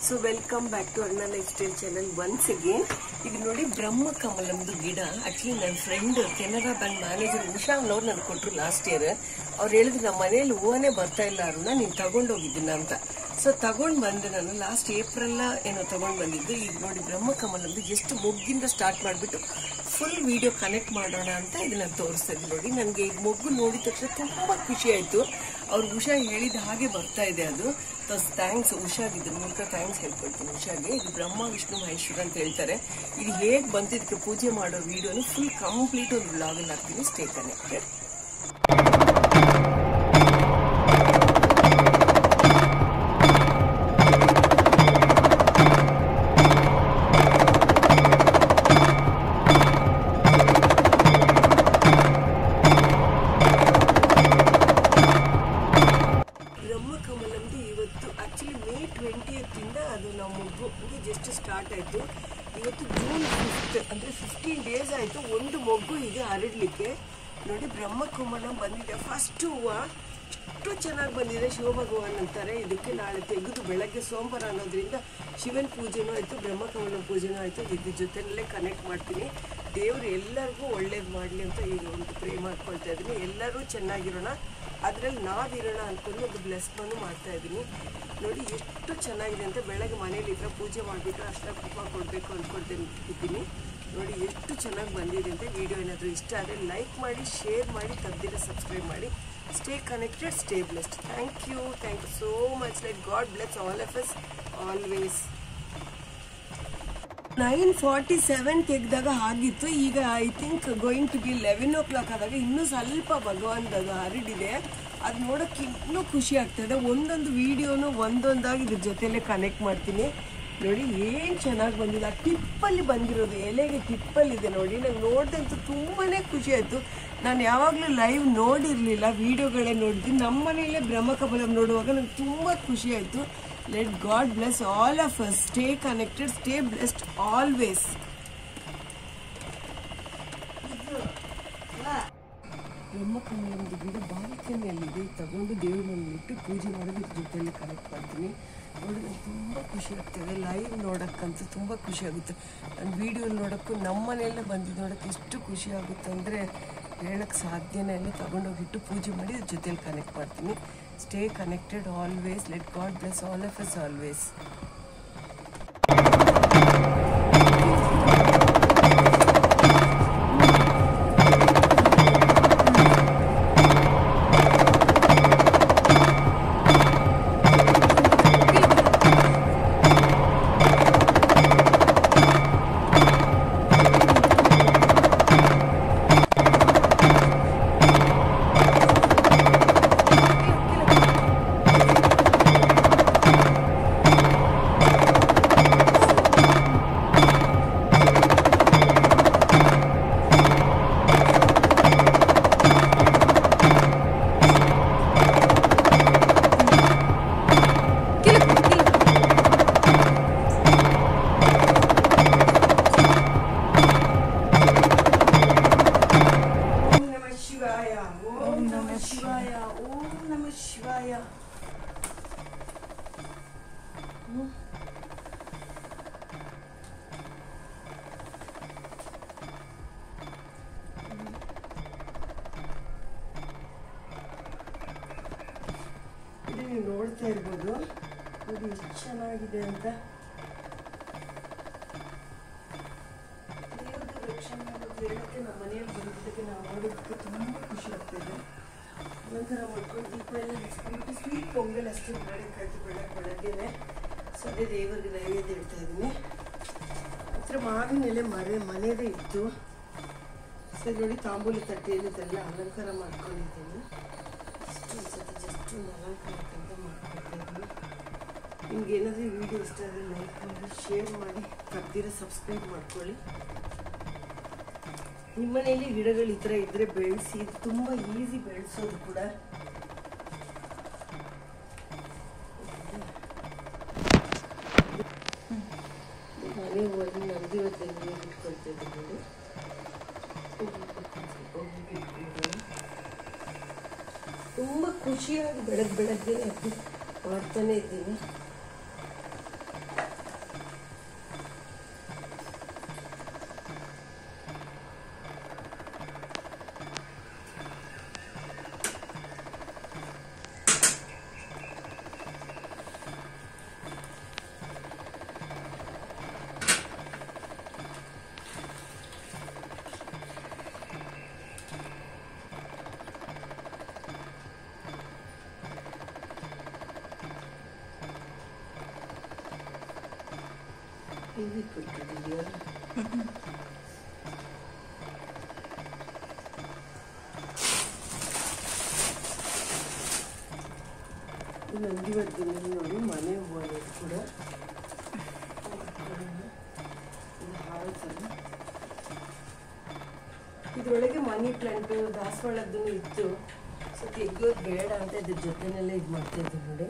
So welcome back to Arna lifestyle channel once again ಈಗ ನೋಡಿ ಬ್ರಹ್ಮ ಕಮಲಂದು ಗಿಡ ಆಕ್ಚುಲಿ ನನ್ನ friend Canara bank manager Usha ಅನ್ನೋರು ನನಗೆ ಕೊಟ್ಟರು ಲಾಸ್ಟ್ ಇಯರ್ ಅವ್ರು ಹೇಳಿದ್ರು ನಮ್ಮ ಮನೇಲಿ ಹೂವನೇ ಬರ್ತಾ ಇಲ್ಲ ಅರುಣ ನೀನು ತಗೊಂಡೋಗಿದ್ದೀನ ಅಂತ ಸೊ ತಗೊಂಡ್ ಬಂದೆ ನಾನು ಲಾಸ್ಟ್ ಏಪ್ರಿಲ್ ಏನೋ ತಗೊಂಡ್ ಬಂದಿದ್ದು ಈಗ ನೋಡಿ ಬ್ರಹ್ಮ ಕಮಲಂದು ಎಷ್ಟು ಮೊಗ್ಗಿಂದ ಸ್ಟಾರ್ಟ್ ಮಾಡಿಬಿಟ್ಟು ಫುಲ್ ವಿಡಿಯೋ ಕನೆಕ್ಟ್ ಮಾಡೋಣ ಅಂತ ಇದನ್ನ ತೋರಿಸ್ತಾ ಇದ್ದೀನಿ ನೋಡಿ ನನಗೆ ಈ ಮೊಗ್ಗು ನೋಡಿದ ತಕ್ಷಣ ತುಂಬಾ ಖುಷಿ ಆಯ್ತು ಅವ್ರು ಉಷಾ ಹೇಳಿದ ಹಾಗೆ ಬರ್ತಾ ಇದೆ ಅದು ಥ್ಯಾಂಕ್ಸ್ ಉಷಾಗ್ ಇದ್ರ ಮೂಲಕ ಥ್ಯಾಂಕ್ಸ್ ಹೇಳ್ಕೊಳ್ತೀನಿ ಉಷಾಗೆ ಇದು ಬ್ರಹ್ಮ ವಿಷ್ಣು ಮಹೇಶ್ವರ ಅಂತ ಹೇಳ್ತಾರೆ ಇದು ಹೇಗೆ ಬಂತು ಇದಕ್ಕೆ ಪೂಜೆ ಮಾಡೋ ವಿಡಿಯೋನು ಫುಲ್ ಕಂಪ್ಲೀಟ್ ಒಂದು ಬ್ಲಾಗಲ್ಲಿ ಹಾಕ್ತೀನಿ ಸ್ಟೇ ಕನೆಕ್ಟೆಡ್ ಬ್ರಹ್ಮಕಮಲಂದು ಇವತ್ತು ಆಕ್ಚುಲಿ ಮೇ ಟ್ವೆಂಟಿಯತ್ತಿಂದ ಅದು ನಾವು ಮೊಗ್ಗು ಅಂದರೆ ಜಸ್ಟ್ ಸ್ಟಾರ್ಟ್ ಆಯಿತು ಇವತ್ತು ಜೂನ್ ಫಿಫ್ತ್ ಅಂದರೆ ಫಿಫ್ಟೀನ್ ಡೇಸ್ ಆಯಿತು ಒಂದು ಮೊಗ್ಗು ಇದೆ ಹರಡ್ಲಿಕ್ಕೆ ನೋಡಿ ಬ್ರಹ್ಮಕಮಲಂ ಬಂದಿದೆ ಫಸ್ಟ್ ಹೂವು ಎಷ್ಟು ಚೆನ್ನಾಗಿ ಬಂದಿದೆ ಶಿವಭಗವಾನ್ ಅಂತಾರೆ ಇದಕ್ಕೆ ನಾಳೆ ತೆಗೆದು ಬೆಳಗ್ಗೆ ಸೋಮವಾರ ಅನ್ನೋದ್ರಿಂದ ಶಿವನ್ ಪೂಜೆನೂ ಆಯಿತು ಬ್ರಹ್ಮಕಮಲ ಪೂಜೆನೂ ಆಯಿತು ಇದ್ರ ಜೊತೆಯಲ್ಲೇ ಕನೆಕ್ಟ್ ಮಾಡ್ತೀನಿ ದೇವರು ಎಲ್ಲರಿಗೂ ಒಳ್ಳೇದು ಮಾಡಲಿ ಅಂತ ಈಗ ಒಂದು ಪ್ರೇ ಮಾಡ್ಕೊಳ್ತಾ ಇದ್ದೀನಿ ಎಲ್ಲರೂ ಚೆನ್ನಾಗಿರೋಣ ಅದರಲ್ಲಿ ನಾವಿರೋಣ ಅಂದ್ಕೊಂಡು ಒಂದು ಬ್ಲೆಸ್ಮನ್ನು ಮಾಡ್ತಾ ಇದ್ದೀನಿ ನೋಡಿ ಎಷ್ಟು ಚೆನ್ನಾಗಿದೆ ಅಂತ ಬೆಳಗ್ಗೆ ಮನೇಲಿ ಇದ್ರೆ ಪೂಜೆ ಮಾಡಿಬಿಟ್ಟು ಅಷ್ಟ ಕುಪ್ಪ ಕೊಡಬೇಕು ಅಂದ್ಕೊಳ್ತೀನಿ ಇದ್ದೀನಿ ನೋಡಿ ಎಷ್ಟು ಚೆನ್ನಾಗಿ ಬಂದಿದೆ ಅಂತ ವಿಡಿಯೋ ಏನಾದರೂ ಇಷ್ಟ ಆದರೆ ಲೈಕ್ ಮಾಡಿ ಶೇರ್ ಮಾಡಿ ತಪ್ಪದಿರ ಸಬ್ಸ್ಕ್ರೈಬ್ ಮಾಡಿ stay connected stay blessed thank you thank you so much like God bless all of us always nine forty seven ತೆಗೆದಾಗ ಆಗಿತ್ತು ಈಗ I think going to be eleven o'clock ಆದಾಗ ಇನ್ನೂ ಸ್ವಲ್ಪ ಭಗವಂತ ಅದು ಹರಡಿದೆ ಅದು ನೋಡೋಕ್ಕೆ ಇನ್ನೂ ಖುಷಿ ಆಗ್ತದೆ ಒಂದೊಂದು ವಿಡಿಯೋನು ಒಂದೊಂದಾಗಿ ಇದ್ರ ಜೊತೆಲೇ ಕನೆಕ್ಟ್ ಮಾಡ್ತೀನಿ ನೋಡಿ ಏನು ಚೆನ್ನಾಗಿ ಬಂದಿದೆ ಆ ಟಿಪ್ಪಲ್ಲಿ ಬಂದಿರೋದು ಎಲೆಗೆ ಟಿಪ್ಪಲ್ಲಿದೆ ನೋಡಿ ನಂಗೆ ನೋಡ್ದಂತೂ ತುಂಬಾ ಖುಷಿ ಆಯಿತು ನಾನು ಯಾವಾಗಲೂ ಲೈವ್ ನೋಡಿರಲಿಲ್ಲ ವಿಡಿಯೋಗಳೇ ನೋಡಿದ್ದೀನಿ ನಮ್ಮ ಮನೆಯಲ್ಲೇ ಬ್ರಹ್ಮಕಮಲಂ ನೋಡುವಾಗ ನಂಗೆ ತುಂಬ ಖುಷಿ ಆಯಿತು let God bless all of us stay connected stay blessed always ಬ್ರಹ್ಮಕಮಲಂದು ಗಿಡ ಬಾಲ್ಕನಿಯಲ್ಲಿದೆ ತಗೊಂಡು ದೇವ್ರ ಮನೇಲಿ ಇಟ್ಟು ಪೂಜೆ ಮಾಡೋದು ಇದ್ರ ಜೊತೆಯಲ್ಲಿ ಕನೆಕ್ಟ್ ಮಾಡ್ತೀನಿ ನೋಡಿ ನಂಗೆ ತುಂಬ ಖುಷಿ ಆಗ್ತದೆ ಲೈವ್ ನೋಡೋಕ್ಕಂತೂ ತುಂಬ ಖುಷಿ ಆಗುತ್ತೆ ನಾನು ವೀಡಿಯೋ ನೋಡೋಕ್ಕೂ ನಮ್ಮ ಮನೆಯಲ್ಲೇ ಬಂದಿದ್ದು ನೋಡೋಕ್ಕೆ ಎಷ್ಟು ಖುಷಿ ಆಗುತ್ತೆ ಅಂದರೆ ಹೇಳಕ್ಕೆ ಸಾಧ್ಯನೇ ಇಲ್ಲ ತಗೊಂಡೋಗಿಟ್ಟು ಪೂಜೆ ಮಾಡಿ ಅದ್ರ ಜೊತೆಲಿ ಕನೆಕ್ಟ್ ಮಾಡ್ತೀನಿ stay connected always let God bless all of us always ಓಂ ನಮ ಶಿವಾಯ ಓಂ ನಮ ಶಿವಾಯ ಓಂ ನಮ ಶಿವಾಯ ಇದು ನೀವು ನೋಡ್ತಾ ಇರ್ಬೋದು ಇದು ಎಷ್ಟು ಚೆನ್ನಾಗಿದೆ ಅಂತ ದೇವ್ರದ್ದು ರಕ್ಷಣೆ ಮಾಡೋದು ಹೇಳೋಕ್ಕೆ ನಮ್ಮ ಮನೆಯಲ್ಲಿ ಬಂದಿದ್ದಕ್ಕೆ ನಾವು ನೋಡೋದಕ್ಕೆ ತುಂಬ ಖುಷಿ ಆಗ್ತಿದೆ ಅಲಂಕಾರ ಮಾಡ್ಕೊಂಡು ದೀಪ ಎಲ್ಲ ಹಚ್ಕೊಂಡು ಸ್ವೀಟ್ ಪೊಂಗಲ್ ಅಷ್ಟೇ ಮಾಡೋಕ್ಕಾಯ್ತು ಬೆಳಗ್ಗೆ ಬೆಳಗ್ಗೆನೆ ಸೊ ಅದೇ ದೇವರಿಗೆ ನೈವೇದ್ಯ ಇಡ್ತಾ ಇದ್ದೀನಿ ಹತ್ರ ಮಾವಿನ ಎಲೆ ಮರೆ ಮನೆಯದೇ ಇತ್ತು ಸೊ ನೋಡಿ ತಾಂಬೂಲಿ ತಟ್ಟೆಯಲ್ಲಿ ಇದೆಲ್ಲ ಅಲಂಕಾರ ಮಾಡ್ಕೊಂಡಿದ್ದೀನಿ ಇಷ್ಟು ಸತಿ ಜಸ್ಟ್ ಒಂದು ಅಲಂಕಾರಕ್ಕಂತ ಮಾಡ್ಕೊಳ್ತಾ ಇದ್ದೀನಿ ನಿಮ್ಗೆ ಏನಾದರೂ ಈ ವಿಡಿಯೋ ಇಷ್ಟ ಆದರೆ ಲೈಕ್ ಮಾಡಿ ಶೇರ್ ಮಾಡಿ ತಪ್ಪದಿರ ಸಬ್ಸ್ಕ್ರೈಬ್ ಮಾಡ್ಕೊಳ್ಳಿ ನಿಮ್ಮ ಮನೆಯಲ್ಲಿ ಗಿಡಗಳು ಈ ಥರ ಇದ್ರೆ ಬೆಳೆಸಿ ತುಂಬ ಈಸಿ ಬೆಳೆಸೋದು ಕೂಡ ಮನೆ ಹೋಗಿ ನಮ್ದಿವತ್ತಲ್ಲಿ ನೀರು ಇಟ್ಕೊಳ್ತಾ ಇದ್ದೀನಿ ತುಂಬ ಖುಷಿಯಾಗಿ ಬೆಳಗ್ಗೆ ಬೆಳಗ್ಗೆ ಎದ್ದು ಮಾಡ್ತಾನೆ ಇದ್ದೀನಿ ಇಲ್ಲಿ ಕೊಟ್ಟಿದ್ದೀಯಾ ಇದು ನಂದಿವರ್ಧನಲ್ಲಿ ನೋಡಿ ಮನೆ ಹೂವು ಅನ್ನೋದು ಕೂಡ ಇದು ಹಾರ ಥರ. ಇದ್ರೊಳಗೆ ಮನಿ ಪ್ಲಾಂಟ್ ದಾಸವಾಳದ್ದು ಇತ್ತು ಸೊ ತೆಗ್ಯೋದು ಬೇಡ ಅಂತ ಇದ್ರ ಜೊತೆನೆಲ್ಲ ಇದು ಮಾಡ್ತಾ ಇದ್ದೆ ನೋಡಿ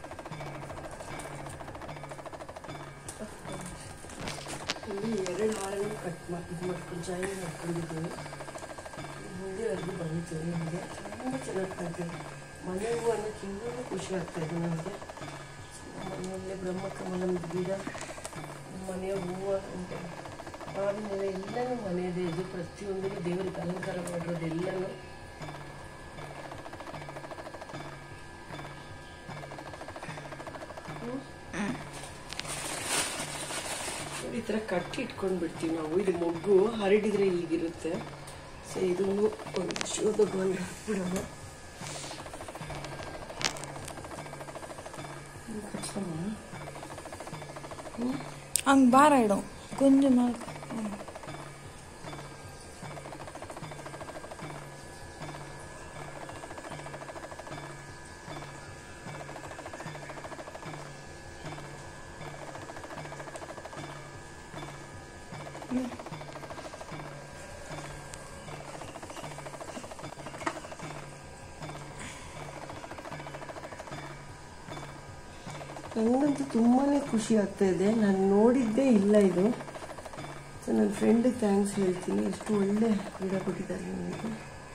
ಇಲ್ಲಿ ಎರಡು ಹಾರನ್ನು ಕಟ್ ಮಾಡಿ ಇದು ಮಾಡ್ಕೊಂಡು ಜಾಯಿನ್ ಮಾಡ್ಕೊಂಡಿದ್ದೀನಿ ಮುಂದೆವರೆಗೂ ಬಂದಿತ್ತು ನಿಮಗೆ ತುಂಬ ಚೆನ್ನಾಗಿ ಕಾಣ್ತದೆ ಮನೆ ಹೂವು ಅನ್ನೋಕ್ಕೆ ಇನ್ನೂ ಖುಷಿ ಆಗ್ತಾ ಇದೆ ನನಗೆ ಮನೆಯಲ್ಲೇ ಬ್ರಹ್ಮಕಮಲಂ ಗಿಡ ಮನೆಯ ಹೂವು ಅಂತ ಆಮೇಲೆ ಎಲ್ಲನೂ ಮನೆಯದೇ ಇದು ಪ್ರತಿಯೊಂದನ್ನು ದೇವರಿಗೆ ಅಲಂಕಾರ ಮಾಡಿರೋದೆಲ್ಲನೂ ಈ ಥರ ಕಟ್ಟಿ ಇಟ್ಕೊಂಡು ಬಿಡ್ತೀವಿ ನಾವು ಇದು ಮೊಗ್ಗು ಹರಡಿದ್ರೆ ಹೀಗಿರುತ್ತೆ ಸೊ ಇದನ್ನು ಒಂದು ಶೋಧಗೊಂಡು ಬಿಡೋಣ அங்கே பார் ஆயிடும் கொஞ்சம் நாள் ನನಗಂತೂ ತುಂಬಾ ಖುಷಿ ಆಗ್ತಾ ಇದೆ ನಾನು ನೋಡಿದ್ದೇ ಇಲ್ಲ ಇದು ಸೊ ನನ್ನ ಫ್ರೆಂಡಿಗೆ ಥ್ಯಾಂಕ್ಸ್ ಹೇಳ್ತೀನಿ ಎಷ್ಟು ಒಳ್ಳೆ ಗಿಡ ಕೊಟ್ಟಿದ್ದಾರೆ ನನಗೆ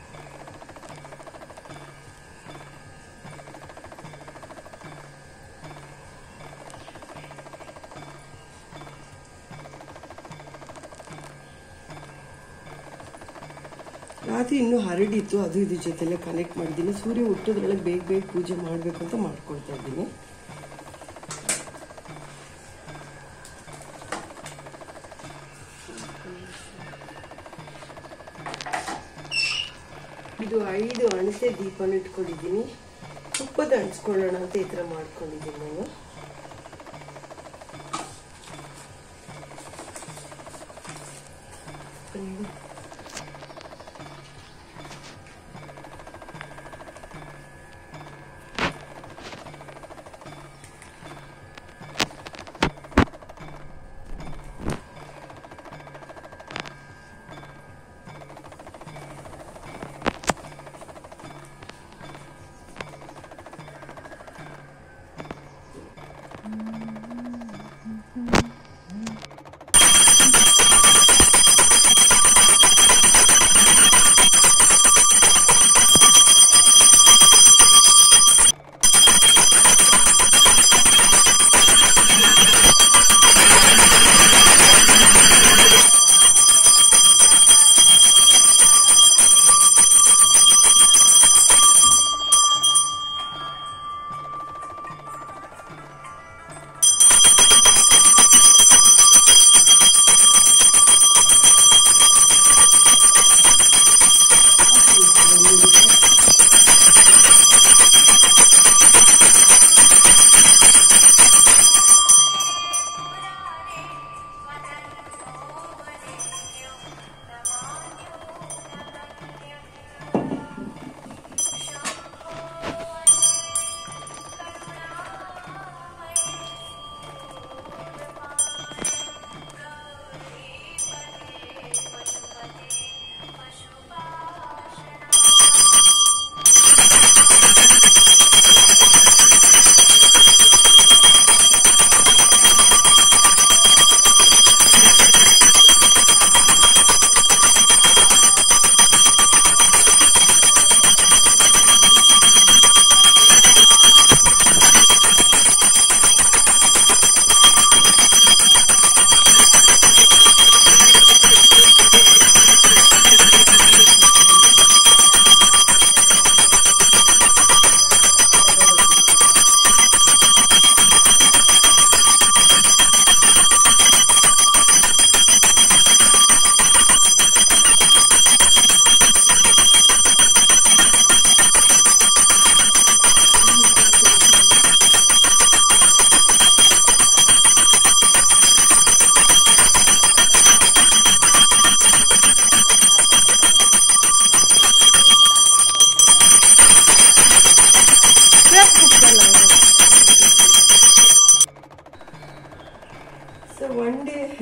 ರಾತ್ರಿ ಇನ್ನೂ ಹರಡಿತ್ತು ಅದು ಇದ್ರ ಜೊತೆಲೆ ಕನೆಕ್ಟ್ ಮಾಡಿದ್ದೀನಿ ಸೂರ್ಯ ಹುಟ್ಟೋದ್ರೊಳಗೆ ಬೇಗ ಬೇಗ ಪೂಜೆ ಮಾಡಬೇಕು ಅಂತ ಮಾಡ್ಕೊಳ್ತಾ ಇದ್ದೀನಿ ಇದು ಐದು ಅಣಸೆ ದೀಪನ ಇಟ್ಕೊಂಡಿದ್ದೀನಿ ತುಪ್ಪದ ಹಂಚ್ಕೊಳ್ಳೋಣ ಅಂತ ಈ ಥರ ಮಾಡ್ಕೊಂಡಿದ್ದೀನಿ ನಾನು ಒಂದು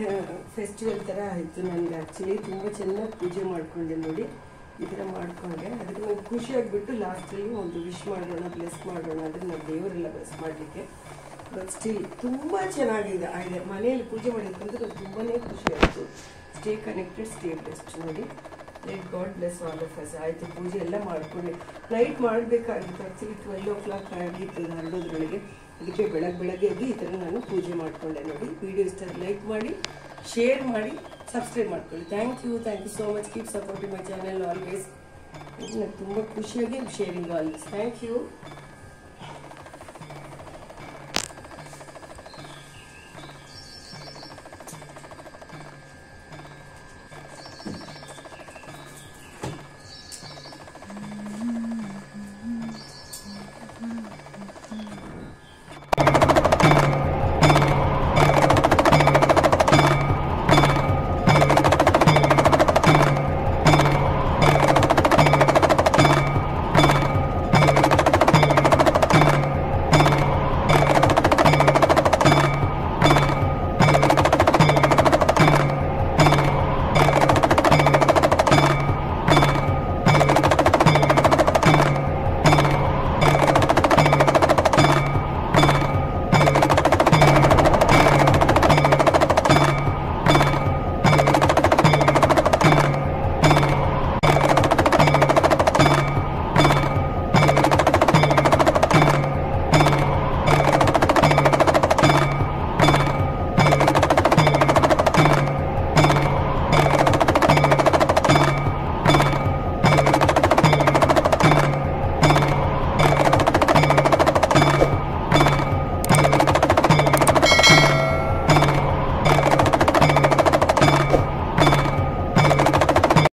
ಫೆಸ್ಟಿವಲ್ ಥರ ಆಯಿತು ನನಗೆ ಆ್ಯಕ್ಚುಲಿ ತುಂಬ ಚೆನ್ನಾಗಿ ಪೂಜೆ ಮಾಡಿಕೊಂಡೆ ನೋಡಿ ಈ ಥರ ಮಾಡಿಕೊಂಡೆ ಅದಕ್ಕೆ ನಂಗೆ ಖುಷಿ ಆಗಿಬಿಟ್ಟು ಲಾಸ್ಟಲ್ಲಿ ಒಂದು ವಿಶ್ ಮಾಡೋಣ ಬ್ಲೆಸ್ ಮಾಡೋಣ ಅಂದರೆ ನಾವು ದೇವರೆಲ್ಲ ಬ್ಲೆಸ್ ಮಾಡಲಿಕ್ಕೆ ಬಟ್ ಸ್ಟಿಲ್ ತುಂಬ ಚೆನ್ನಾಗಿದೆ ಆಗಿದೆ ಮನೆಯಲ್ಲಿ ಪೂಜೆ ಮಾಡಿದ್ದಂದ್ರೆ ನಂಗೆ ತುಂಬಾ ಖುಷಿ ಆಯಿತು ಸ್ಟೇ ಕನೆಕ್ಟೆಡ್ ಸ್ಟೇ ಬೆಸ್ಟ್ ನೋಡಿ let God bless all of us ಆಯಿತು ಪೂಜೆ ಎಲ್ಲ ಮಾಡ್ಕೊಂಡೆ ನೈಟ್ ಮಾಡಬೇಕಾಗಿತ್ತು ಆ್ಯಕ್ಚುಲಿ ಟ್ವೆಲ್ ಓ ಕ್ಲಾಕ್ ಆಗಿತ್ತು ಅದು ಹರಡೋದ್ರೊಳಗೆ ಅದಕ್ಕೆ ಬೆಳಗ್ಗೆ ಬೆಳಗ್ಗೆ ಎದ್ದು ಈ ಥರ ನಾನು ಪೂಜೆ ಮಾಡಿಕೊಂಡೆ ನೋಡಿ ವಿಡಿಯೋ ಇಷ್ಟ ಲೈಕ್ ಮಾಡಿ ಶೇರ್ ಮಾಡಿ ಸಬ್ಸ್ಕ್ರೈಬ್ ಮಾಡ್ಕೊಳ್ಳಿ thank you thank you so much keep supporting my channel always ನನಗೆ ತುಂಬ ಖುಷಿಯಾಗಿ ಶೇರಿಂಗ್ ಆಲ್ವೇಸ್ ಥ್ಯಾಂಕ್ ಯು